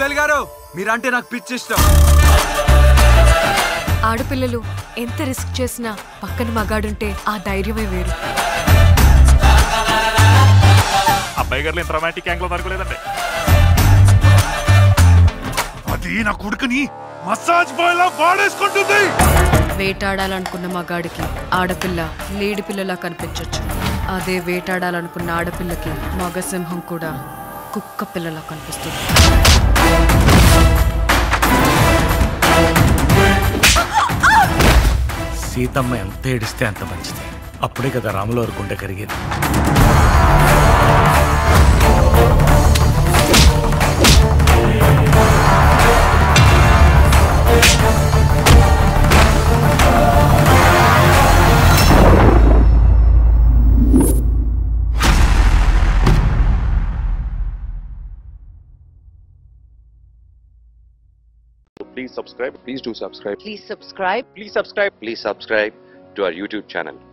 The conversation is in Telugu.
అలివేల్ గారు మీరంటే నాకు పిచ్చి ఇష్టం ఆడపిల్లలు ఎంత రిస్క్ చేసినా పక్కన మగాడుంటే ఆ ధైర్యమే వేరు అబ్బాయి గారు ఇంత రొమాంటిక్ యాంగ్ లో దొరకలేదండి అది నా కొడుకుని మసాజ్ బాయ్ లా వాడేసుకుంటుంది వేటాడాలనుకున్న మగాడికి ఆడపిల్ల లేడి పిల్లలా కనిపించొచ్చు అదే వేటాడాలనుకున్న ఆడపిల్లకి మగసింహం కూడా కుక్క పిల్లలా కనిపిస్తుంది సీతమ్మ ఎంత ఏడిస్తే అంత మంచిది అప్పుడే కదా రాముల వారి గుండె కరిగేది Please subscribe. Please do subscribe. Please subscribe. Please subscribe. Please subscribe to our YouTube channel.